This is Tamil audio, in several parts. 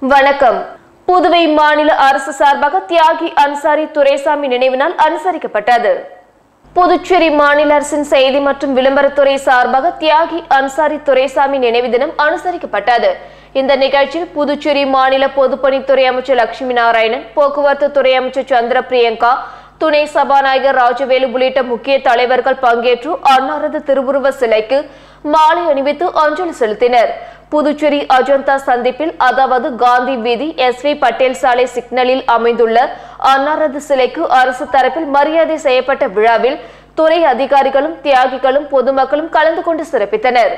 வணக்கம் புதுவை மாநில அரசு சார்பாக தியாகி அன்சாரி துரைசாமி நினைவு நாள் அனுசரிக்கப்பட்டது புதுச்சேரி மாநில அரசின் செய்தி மற்றும் விளம்பரத்துறை சார்பாக தியாகி அன்சாரி துரைசாமி நினைவு தினம் அனுசரிக்கப்பட்டது இந்த நிகழ்ச்சியில் புதுச்சேரி மாநில பொதுப்பணித்துறை அமைச்சர் லட்சுமி நாராயணன் போக்குவரத்து துறை அமைச்சர் சந்திர பிரியங்கா துணை சபாநாயகர் ராஜவேலு உள்ளிட்ட முக்கிய தலைவர்கள் பங்கேற்று அன்னாரது திருவுருவ சிலைக்கு மாலை அணிவித்து அஞ்சலி செலுத்தினர் புதுச்சேரி அஜந்தா சந்திப்பில் அதாவது காந்தி வீதி எஸ் வி பட்டேல் சாலை சிக்னலில் அமைந்துள்ள அன்னாரது சிலைக்கு அரசு தரப்பில் மரியாதை செய்யப்பட்ட விழாவில் துறை அதிகாரிகளும் தியாகிகளும் பொதுமக்களும் கலந்து கொண்டு சிறப்பித்தனர்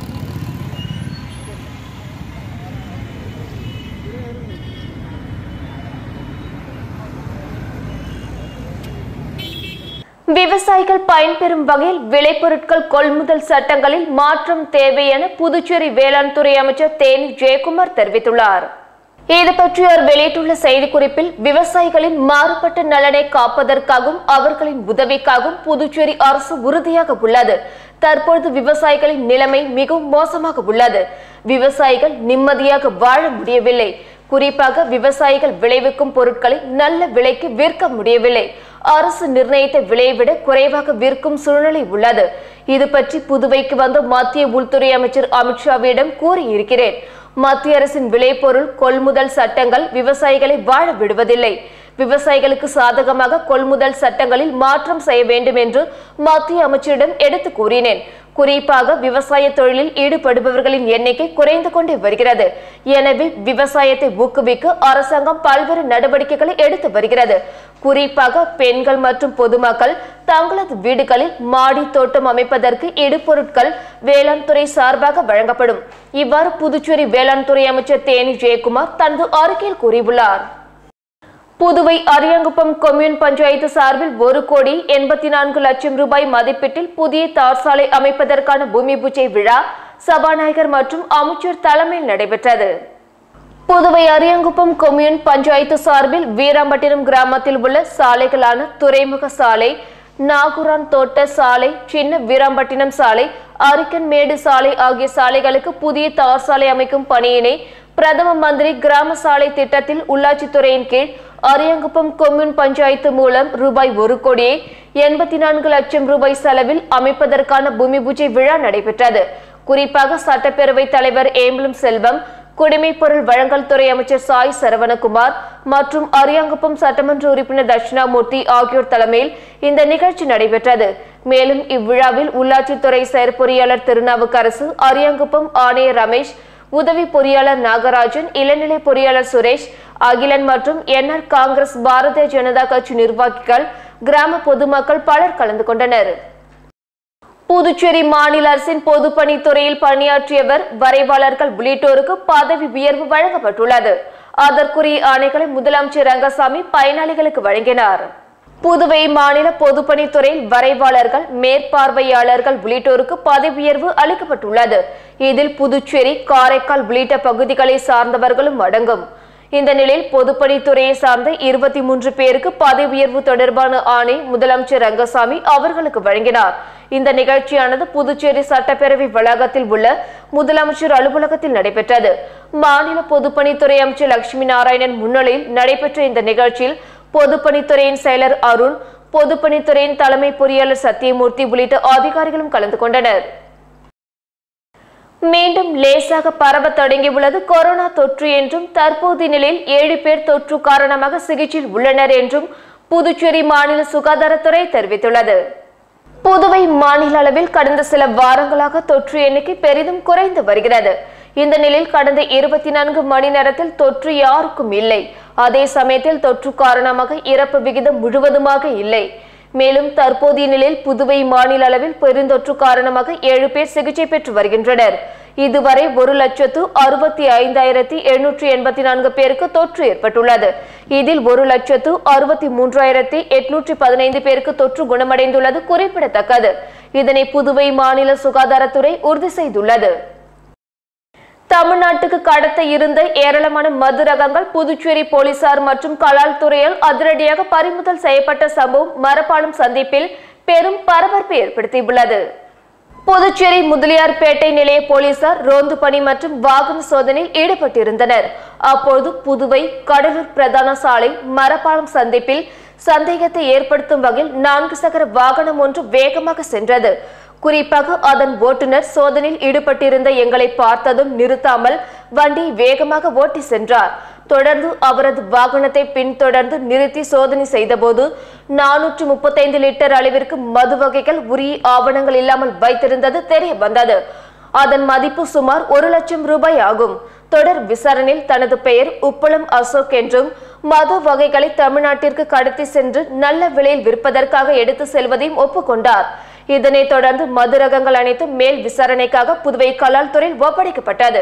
விவசாயிகள் பயன்பெறும் வகையில் விளைபொருட்கள் கொள்முதல் சட்டங்களில் மாற்றம் தேவை என புதுச்சேரி வேளாண் துறை அமைச்சர் தேனி ஜெயக்குமார் தெரிவித்துள்ளார் இது பற்றி அவர் வெளியிட்டுள்ள செய்திக்குறிப்பில் விவசாயிகளின் மாறுபட்ட நலனை காப்பதற்காகவும் அவர்களின் உதவிக்காகவும் புதுச்சேரி அரசு உறுதியாக உள்ளது தற்பொழுது விவசாயிகளின் நிலைமை மிகவும் மோசமாக உள்ளது விவசாயிகள் நிம்மதியாக வாழ முடியவில்லை குறிப்பாக விவசாயிகள் விளைவிக்கும் பொருட்களை நல்ல விலைக்கு விற்க முடியவில்லை அரசு நிர்ணயித்த விலையை விட குறைவாக விற்கும் சூழ்நிலை உள்ளது இது பற்றி புதுவைக்கு வந்த மத்திய உள்துறை அமைச்சர் அமித்ஷாவிடம் கூறியிருக்கிறேன் மத்திய அரசின் விளைபொருள் கொள்முதல் சட்டங்கள் விவசாயிகளை வாழ விடுவதில்லை விவசாயிகளுக்கு சாதகமாக கொள்முதல் சட்டங்களில் மாற்றம் செய்ய வேண்டும் என்று மத்திய அமைச்சரிடம் எடுத்து கூறினேன் குறிப்பாக விவசாய தொழிலில் ஈடுபடுபவர்களின் எண்ணிக்கை குறைந்து கொண்டே வருகிறது எனவே விவசாயத்தை ஊக்குவிக்க அரசாங்கம் பல்வேறு நடவடிக்கைகளை எடுத்து வருகிறது குறிப்பாக பெண்கள் மற்றும் பொதுமக்கள் தங்களது வீடுகளில் மாடி தோட்டம் அமைப்பதற்கு இடுபொருட்கள் வேளாண் துறை சார்பாக வழங்கப்படும் இவ்வாறு புதுச்சேரி வேளாண் துறை அமைச்சர் தேனி ஜெயக்குமார் தனது அறிக்கையில் கூறியுள்ளார் புதுவை அரியங்குப்பம் கொம்யூன் பஞ்சாயத்து சார்பில் ஒரு கோடி எண்பத்தி நான்கு லட்சம் ரூபாய் மதிப்பீட்டில் புதிய தார் சாலை அமைப்பதற்கான பூமி பூஜை விழா சபாநாயகர் மற்றும் அமைச்சர் தலைமையில் நடைபெற்றது புதுவை அரியங்குப்பம் கொம்யூன் பஞ்சாயத்து சார்பில் வீராம்பட்டினம் கிராமத்தில் உள்ள சாலைகளான துறைமுக சாலை நாகுரான் தோட்ட சாலை சின்ன வீராம்பட்டினம் சாலை அரிக்கன்மேடு சாலை ஆகிய சாலைகளுக்கு புதிய தார் சாலை அமைக்கும் பணியினை பிரதம மந்திரி கிராம சாலை திட்டத்தில் உள்ளாட்சித்துறையின் கீழ் அரியங்குப்பம் கொம்யூன் பஞ்சாயத்து மூலம் ரூபாய் ஒரு கோடியே எண்பத்தி நான்கு லட்சம் ரூபாய் செலவில் அமைப்பதற்கான பூமி பூஜை விழா நடைபெற்றது குறிப்பாக சட்டப்பேரவை தலைவர் ஏம்பலம் செல்வம் குடிமைப் பொருள் வழங்கல் துறை அமைச்சர் சாய் சரவணகுமார் மற்றும் அரியாங்குப்பம் சட்டமன்ற உறுப்பினர் தட்சிணாமூர்த்தி ஆகியோர் தலைமையில் இந்த நிகழ்ச்சி நடைபெற்றது மேலும் இவ்விழாவில் உள்ளாட்சித்துறை செயற்பொறியாளர் திருநாவுக்கரசு அரியாங்குப்பம் ஆணையர் ரமேஷ் உதவி பொறியாளர் நாகராஜன் இளநிலை பொறியாளர் சுரேஷ் அகிலன் மற்றும் என்ஆர் காங்கிரஸ் பாரதிய ஜனதா கட்சி நிர்வாகிகள் கிராம பொதுமக்கள் பலர் கலந்து கொண்டனர் புதுச்சேரி மாநில அரசின் பொதுப்பணித்துறையில் பணியாற்றியவர் வரைவாளர்கள் உள்ளிட்டோருக்கு பதவி உயர்வு வழங்கப்பட்டுள்ளது அதற்குரிய ஆணைகளை முதலமைச்சர் ரங்கசாமி பயனாளிகளுக்கு வழங்கினார் புதுவை மாநில பொதுப்பணித்துறையில் வரைவாளர்கள் மேற்பார்வையாளர்கள் உள்ளிட்டோருக்கு பதவி உயர்வு அளிக்கப்பட்டுள்ளது இதில் புதுச்சேரி காரைக்கால் உள்ளிட்ட பகுதிகளை சார்ந்தவர்களும் அடங்கும் இந்த நிலையில் பொதுப்பணித்துறையை சார்ந்த இருபத்தி மூன்று பேருக்கு பதவி உயர்வு தொடர்பான ஆணை முதலமைச்சர் ரங்கசாமி அவர்களுக்கு வழங்கினார் இந்த நிகழ்ச்சியானது புதுச்சேரி சட்டப்பேரவை வளாகத்தில் உள்ள முதலமைச்சர் அலுவலகத்தில் நடைபெற்றது மாநில பொதுப்பணித்துறை அமைச்சர் லட்சுமி நாராயணன் முன்னிலையில் நடைபெற்ற இந்த நிகழ்ச்சியில் பொதுப்பணித்துறையின் செயலர் அருண் பொதுப்பணித்துறையின் தலைமை பொறியாளர் சத்தியமூர்த்தி உள்ளிட்ட அதிகாரிகளும் கலந்து கொண்டனர் மீண்டும் லேசாக பரவ தொடங்கியுள்ளது கொரோனா தொற்று என்றும் தற்போதைய நிலையில் ஏழு பேர் தொற்று காரணமாக சிகிச்சையில் உள்ளனர் என்றும் புதுச்சேரி மாநில சுகாதாரத்துறை தெரிவித்துள்ளது புதுவை மாநில அளவில் கடந்த சில வாரங்களாக தொற்று எண்ணிக்கை பெரிதும் குறைந்து வருகிறது இந்த நிலையில் கடந்த இருபத்தி நான்கு மணி நேரத்தில் தொற்று யாருக்கும் இல்லை அதே சமயத்தில் தொற்று காரணமாக இறப்பு விகிதம் முழுவதுமாக இல்லை மேலும் தற்போதைய நிலையில் புதுவை மாநில அளவில் பெருந்தொற்று காரணமாக ஏழு பேர் சிகிச்சை பெற்று வருகின்றனர் இதுவரை ஒரு லட்சத்து அறுபத்தி ஐந்தாயிரத்தி எழுநூற்றி எண்பத்தி நான்கு பேருக்கு தொற்று ஏற்பட்டுள்ளது இதில் ஒரு லட்சத்து அறுபத்தி மூன்றாயிரத்தி எட்நூற்றி பதினைந்து பேருக்கு தொற்று குணமடைந்துள்ளது குறிப்பிடத்தக்கது இதனை புதுவை மாநில சுகாதாரத்துறை உறுதி செய்துள்ளது தமிழ்நாட்டுக்கு கடத்த இருந்த ஏராளமான மது ரகங்கள் புதுச்சேரி போலீசார் மற்றும் கலால் துறையால் அதிரடியாக பறிமுதல் செய்யப்பட்ட சம்பவம் மரப்பாலம் சந்திப்பில் பெரும் பரபரப்பை ஏற்படுத்தியுள்ளது புதுச்சேரி முதலியார்பேட்டை நிலைய போலீசார் ரோந்து பணி மற்றும் வாகன சோதனையில் ஈடுபட்டிருந்தனர் அப்போது புதுவை கடலூர் பிரதான சாலை மரப்பாலம் சந்திப்பில் சந்தேகத்தை ஏற்படுத்தும் வகையில் நான்கு சக்கர வாகனம் ஒன்று வேகமாக சென்றது குறிப்பாக அதன் ஓட்டுநர் சோதனையில் ஈடுபட்டிருந்த எங்களை பார்த்ததும் நிறுத்தாமல் வண்டியை வேகமாக ஓட்டி சென்றார் தொடர்ந்து அவரது வாகனத்தை பின்தொடர்ந்து நிறுத்தி சோதனை செய்தபோது நானூற்று முப்பத்தைந்து லிட்டர் அளவிற்கு மது வகைகள் உரிய ஆவணங்கள் இல்லாமல் வைத்திருந்தது தெரிய வந்தது அதன் மதிப்பு சுமார் ஒரு லட்சம் ரூபாய் ஆகும் தொடர் விசாரணையில் தனது பெயர் உப்பளம் அசோக் என்றும் மது வகைகளை தமிழ்நாட்டிற்கு கடத்தி சென்று நல்ல விலையில் விற்பதற்காக எடுத்து செல்வதையும் ஒப்புக்கொண்டார் இதனைத் தொடர்ந்து மது ரகங்கள் அனைத்தும் மேல் விசாரணைக்காக புதுவை கலால் துறையில் ஒப்படைக்கப்பட்டது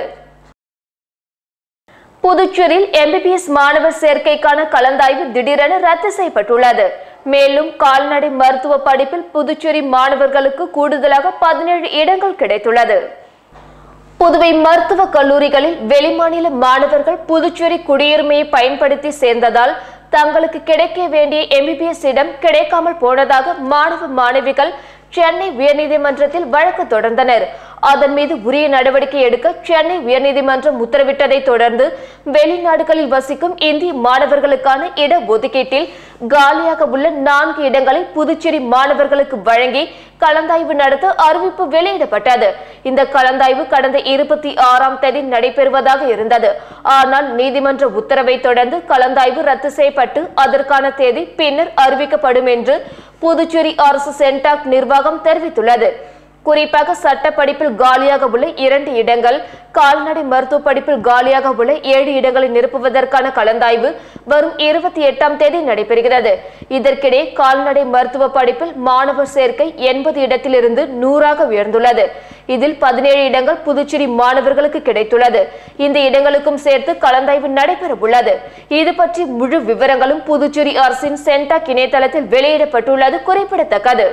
புதுச்சேரியில் எம்பிபிஎஸ் மாணவர் சேர்க்கைக்கான கலந்தாய்வு திடீரென ரத்து செய்யப்பட்டுள்ளது மேலும் கால்நடை மருத்துவ படிப்பில் புதுச்சேரி மாணவர்களுக்கு கூடுதலாக பதினேழு இடங்கள் கிடைத்துள்ளது புதுவை மருத்துவக் கல்லூரிகளில் வெளிமாநில மாணவர்கள் புதுச்சேரி குடியுரிமையை பயன்படுத்தி சேர்ந்ததால் தங்களுக்கு கிடைக்க வேண்டிய எம்பிபிஎஸ் இடம் கிடைக்காமல் போனதாக மாணவ மாணவிகள் சென்னை உயர்நீதிமன்றத்தில் வழக்கு தொடர்ந்தனர் அதன் மீது உரிய நடவடிக்கை எடுக்க சென்னை உயர்நீதிமன்றம் உத்தரவிட்டதை தொடர்ந்து வெளிநாடுகளில் வசிக்கும் இந்திய மாணவர்களுக்கான இட ஒதுக்கீட்டில் காலியாக உள்ள நான்கு இடங்களை புதுச்சேரி மாணவர்களுக்கு வழங்கி கலந்தாய்வு நடத்த அறிவிப்பு வெளியிடப்பட்டது இந்த கலந்தாய்வு கடந்த இருபத்தி ஆறாம் தேதி நடைபெறுவதாக இருந்தது ஆனால் நீதிமன்ற உத்தரவை தொடர்ந்து கலந்தாய்வு ரத்து செய்யப்பட்டு அதற்கான தேதி பின்னர் அறிவிக்கப்படும் என்று புதுச்சேரி அரசு சென்டாக் நிர்வாகம் தெரிவித்துள்ளது குறிப்பாக சட்ட படிப்பில் காலியாக உள்ள இரண்டு இடங்கள் கால்நடை மருத்துவ படிப்பில் காலியாக உள்ள ஏழு இடங்களை நிரப்புவதற்கான கலந்தாய்வு வரும் இருபத்தி எட்டாம் தேதி நடைபெறுகிறது இதற்கிடையே கால்நடை மருத்துவ படிப்பில் மாணவர் சேர்க்கை எண்பது இடத்திலிருந்து நூறாக உயர்ந்துள்ளது இதில் பதினேழு இடங்கள் புதுச்சேரி மாணவர்களுக்கு கிடைத்துள்ளது இந்த இடங்களுக்கும் சேர்த்து கலந்தாய்வு நடைபெற உள்ளது இது பற்றி முழு விவரங்களும் புதுச்சேரி அரசின் சென்டாக் இணையதளத்தில் வெளியிடப்பட்டுள்ளது குறிப்பிடத்தக்கது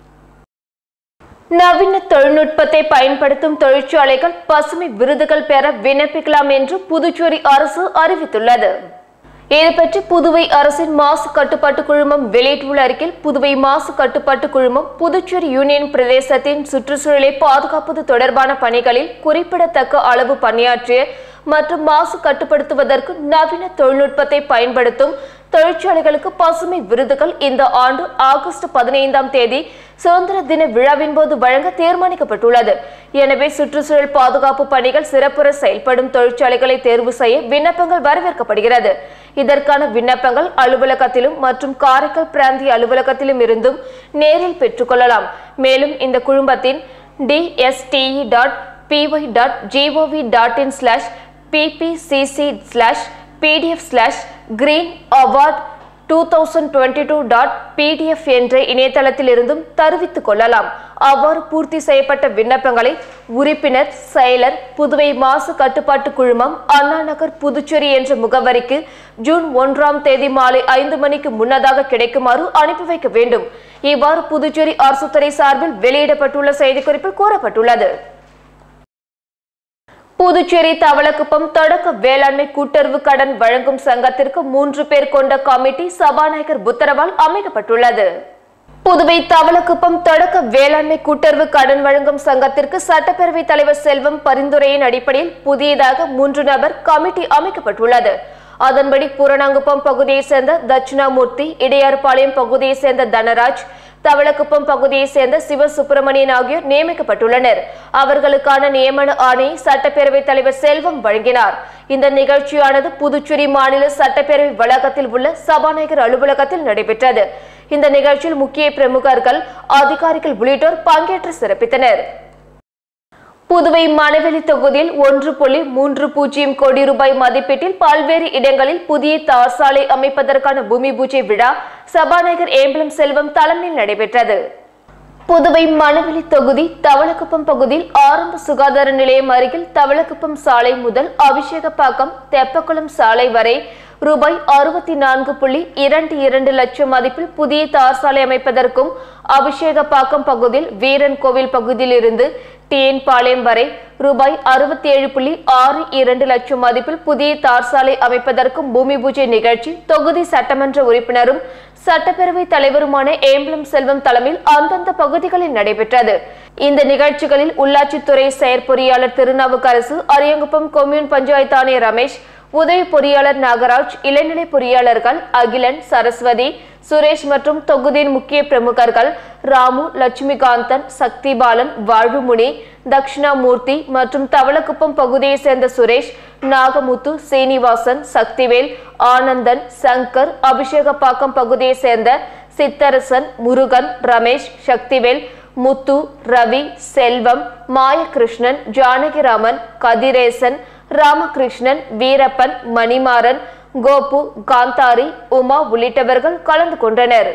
நவீன தொழில்நுட்பத்தை பயன்படுத்தும் தொழிற்சாலைகள் பசுமை விருதுகள் பெற விண்ணப்பிக்கலாம் என்று புதுச்சேரி அரசு அறிவித்துள்ளது இது பற்றி புதுவை அரசின் மாசு கட்டுப்பாட்டு குழுமம் வெளியிட்டுள்ள அறிக்கையில் புதுவை மாசு கட்டுப்பாட்டு குழுமம் புதுச்சேரி யூனியன் பிரதேசத்தின் சுற்றுச்சூழலை பாதுகாப்பது தொடர்பான பணிகளில் குறிப்பிடத்தக்க அளவு பணியாற்றிய மற்றும் மாசு கட்டுப்படுத்துவதற்கு நவீன தொழில்நுட்பத்தை பயன்படுத்தும் தொழிற்சாலைகளுக்கு பசுமை விருதுகள் இந்த ஆண்டு ஆகஸ்ட் பதினைந்தாம் தேதி சுதந்திர தின விழாவின் போது வழங்க தீர்மானிக்கப்பட்டுள்ளது எனவே சுற்றுச்சூழல் பாதுகாப்பு பணிகள் சிறப்புற செயல்படும் தொழிற்சாலைகளை தேர்வு செய்ய விண்ணப்பங்கள் வரவேற்கப்படுகிறது இதற்கான விண்ணப்பங்கள் அலுவலகத்திலும் மற்றும் காரைக்கால் பிராந்திய அலுவலகத்திலும் இருந்தும் நேரில் பெற்றுக்கொள்ளலாம் மேலும் இந்த குழுமத்தின் DSTE dot PY dot GOV dot in slash PPCC slash PDF slash green award two thousand twenty two dot PDF என்ற இணையதளத்தில் இருந்தும் தெரிவித்துக் கொள்ளலாம் அவ்வாறு பூர்த்தி செய்யப்பட்ட விண்ணப்பங்களை உறுப்பினர் செயலர் புதுவை மாசு கட்டுப்பாட்டு குழுமம் அண்ணா நகர் புதுச்சேரி என்ற முகவரிக்கு ஜூன் ஒன்றாம் தேதி மாலை ஐந்து மணிக்கு முன்னதாக கிடைக்குமாறு அனுப்பி வைக்க வேண்டும் இவ்வாறு புதுச்சேரி அரசுத்துறை சார்பில் வெளியிடப்பட்டுள்ள செய்திக்குறிப்பில் கூறப்பட்டுள்ளது புதுச்சேரி தவளக்குப்பம் தொடக்க வேளாண்மை கூட்டுறவு கடன் வழங்கும் சங்கத்திற்கு மூன்று பேர் கொண்ட கமிட்டி சபாநாயகர் உத்தரவால் அமைக்கப்பட்டுள்ளது புதுவை தவளக்குப்பம் தொடக்க வேளாண்மை கூட்டுறவு கடன் வழங்கும் சங்கத்திற்கு சட்டப்பேரவைத் தலைவர் செல்வம் பரிந்துரையின் அடிப்படையில் புதியதாக மூன்று நபர் கமிட்டி அமைக்கப்பட்டுள்ளது அதன்படி பூரணாங்குப்பம் பகுதியைச் சேர்ந்த தட்சிணாமூர்த்தி இடையாறுபாளையம் பகுதியைச் சேர்ந்த தனராஜ் தவளக்குப்பம் பகுதியைச் சேர்ந்த சிவசுப்பிரமணியன் ஆகியோர் நியமிக்கப்பட்டுள்ளனர் அவர்களுக்கான நியமன ஆணையை சட்டப்பேரவைத் தலைவர் செல்வம் வழங்கினார் இந்த நிகழ்ச்சியானது புதுச்சேரி மாநில சட்டப்பேரவை வளாகத்தில் உள்ள சபாநாயகர் அலுவலகத்தில் நடைபெற்றது இந்த நிகழ்ச்சியில் முக்கிய பிரமுகர்கள் அதிகாரிகள் உள்ளிட்டோர் பங்கேற்று சிறப்பித்தனர் புதுவை மணவெளி தொகுதியில் ஒன்று புள்ளி மூன்று பூஜ்ஜியம் கோடி ரூபாய் மதிப்பீட்டில் பல்வேறு இடங்களில் புதிய தார் சாலை அமைப்பதற்கான பூமி பூஜை விழா சபாநாயகர் ஏம்பலம் செல்வம் தலைமையில் நடைபெற்றது புதுவை மணவெளி தொகுதி தவளக்குப்பம் பகுதியில் ஆரம்ப சுகாதார நிலையம் அருகில் தவளக்குப்பம் சாலை முதல் அபிஷேகப்பாக்கம் தெப்பக்குளம் சாலை வரை ரூபாய் அறுபத்தி நான்கு புள்ளி இரண்டு இரண்டு லட்சம் மதிப்பில் புதிய தார் சாலை அமைப்பதற்கும் அபிஷேகப்பாக்கம் பகுதியில் வீரன் கோவில் பகுதியில் இருந்து டிஎன் பாளையம் வரை ரூபாய் அறுபத்தி ஏழு புள்ளி ஆறு இரண்டு லட்சம் மதிப்பில் புதிய தார் சாலை அமைப்பதற்கும் பூமி பூஜை நிகழ்ச்சி தொகுதி சட்டமன்ற உறுப்பினரும் சட்டப்பேரவை தலைவருமான ஏம்பலம் செல்வம் தலைமையில் அந்தந்த பகுதிகளில் நடைபெற்றது இந்த நிகழ்ச்சிகளில் உள்ளாட்சித்துறை செயற்பொறியாளர் திருநாவுக்கரசு அரியங்குப்பம் கொம்யூன் பஞ்சாயத்து ஆணையர் ரமேஷ் உதவி பொறியாளர் நாகராஜ் இளநிலை பொறியாளர்கள் அகிலன் சரஸ்வதி சுரேஷ் மற்றும் தொகுதியின் முக்கிய பிரமுகர்கள் ராமு லட்சுமிகாந்தன் சக்திபாலன் வாழ்வுமுனி தக்ஷணாமூர்த்தி மற்றும் தவளக்குப்பம் பகுதியைச் சேர்ந்த சுரேஷ் நாகமுத்து சீனிவாசன் சக்திவேல் ஆனந்தன் சங்கர் அபிஷேகப்பாக்கம் பகுதியைச் சேர்ந்த சித்தரசன் முருகன் ரமேஷ் சக்திவேல் முத்து ரவி செல்வம் மாயகிருஷ்ணன் ஜானகிராமன் கதிரேசன் ராமகிருஷ்ணன் வீரப்பன் மணிமாறன் கோபு காந்தாரி உமா உள்ளிட்டவர்கள் கலந்து கொண்டனர்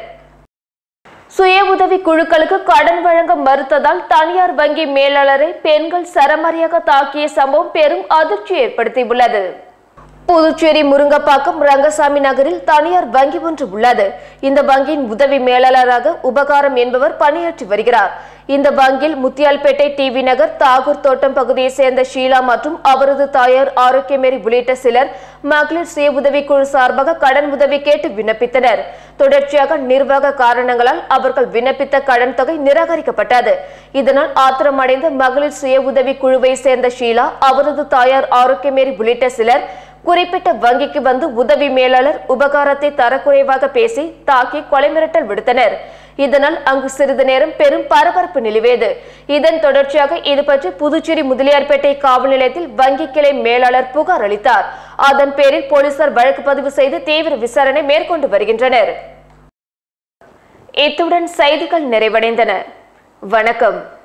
சுய உதவி குழுக்களுக்கு கடன் வழங்க மறுத்ததால் தனியார் வங்கி மேலாளரை பெண்கள் சரமாரியாக தாக்கிய சம்பவம் பெரும் அதிர்ச்சி ஏற்படுத்தியுள்ளது புதுச்சேரி முருங்கப்பாக்கம் ரங்கசாமி நகரில் தனியார் வங்கி ஒன்று உள்ளது இந்த வங்கியின் உதவி மேலாளராக உபகாரம் என்பவர் பணியாற்றி வருகிறார் இந்த வங்கியில் முத்தியால்பேட்டை டிவி நகர் தாகூர் தோட்டம் பகுதியைச் சேர்ந்த ஷீலா மற்றும் அவரது தாயார் ஆரோக்கியமேரி உள்ளிட்ட சிலர் மகளிர் சுய உதவி குழு சார்பாக கடன் உதவி கேட்டு விண்ணப்பித்தனர் தொடர்ச்சியாக நிர்வாக காரணங்களால் அவர்கள் விண்ணப்பித்த கடன் தொகை நிராகரிக்கப்பட்டது இதனால் ஆத்திரமடைந்த மகளிர் சுய உதவி குழுவை சேர்ந்த ஷீலா அவரது தாயார் ஆரோக்கியமேரி உள்ளிட்ட சிலர் குறிப்பிட்ட வங்கிக்கு வந்து உதவி மேலாளர் உபகாரத்தை தரக்குறைவாக பேசி தாக்கி கொலை மிரட்டல் விடுத்தனர் இதனால் அங்கு சிறிது நேரம் பெரும் பரபரப்பு நிலவியது இதன் தொடர்ச்சியாக இது பற்றி புதுச்சேரி முதலியார்பேட்டை காவல் நிலையத்தில் வங்கி கிளை மேலாளர் புகார் அளித்தார் அதன் பேரில் போலீசார் வழக்கு பதிவு செய்து தீவிர விசாரணை மேற்கொண்டு வருகின்றனர் இத்துடன் செய்திகள் நிறைவடைந்தன வணக்கம்